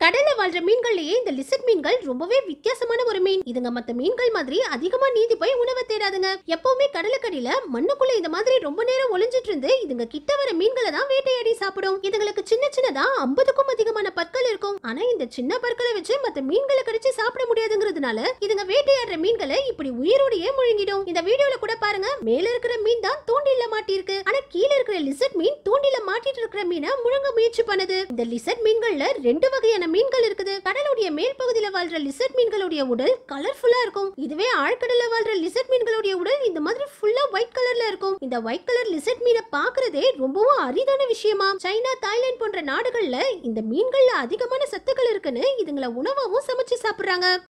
கடல்ல வாழ்ற மீன்கள்லயே இந்த லிசர்ட் மீன்கள் ரொம்பவே வித்தியாசமான ஒரு மீன் இதுங்க மத்த மீன்கள் மாதிரி அதிகமா நீந்தி போய் உணவை தேடாதுங்க எப்பவுமே கடலுக்கடியில மண்ணுக்குள்ள இந்த மாதிரி ரொம்ப நேரம் ஒளிஞ்சிட்டு இருந்து இதுங்க கிட்ட வர மீன்களை தான் வேட்டையாடி சாப்பிடும் இதுங்களுக்கு சின்ன சின்னதா ஐம்பதுக்கும் அதிகமான பற்கள் இருக்கும் ஆனா இந்த சின்ன பற்களை வச்சு மத்த மீன்களை கடிச்சு சாப்பிட முடியாதுங்கிறதுனால இதுங்க வேட்டையாடுற மீன்களை இப்படி உயிரோடையே முழுங்கிடும் இந்த வீடியோல கூட பாருங்க மேல இருக்கிற மீன் தான் தூண்டில மாட்டிருக்கு ஆனா கீழ இருக்கிற லிசர்ட் மீன் தூண்டில மாட்டிட்டு இருக்கிற மீனை முழுங்க முயற்சி பண்ணுது இந்த லிசர்ட் மீன்கள்ல ரெண்டு வகையான மீன்கள் இருக்குது கடலுடைய மேல் பகுதியில வாழ்ற லிசர்ட் மீன்களுடைய உடல் கலர்ஃபுல்லா இருக்கும் இதுவே ஆழ்கடல்ல வாழ்ற லிசர்ட் மீன்களுடைய உடல் இந்த மாதிரி ஃபுல்லா ஒயிட் கலர்ல இருக்கும் இந்த ஒயிட் கலர் லிசர்ட் மீனை பாக்குறதே ரொம்பவும் அரிதான விஷயமா சைனா தாய்லாந்து போன்ற நாடுகள்ல இந்த மீன்கள்ல அதிகமான சத்துக்கள் இருக்குன்னு இதுங்களை உணவாவும் சமைச்சு சாப்பிடுறாங்க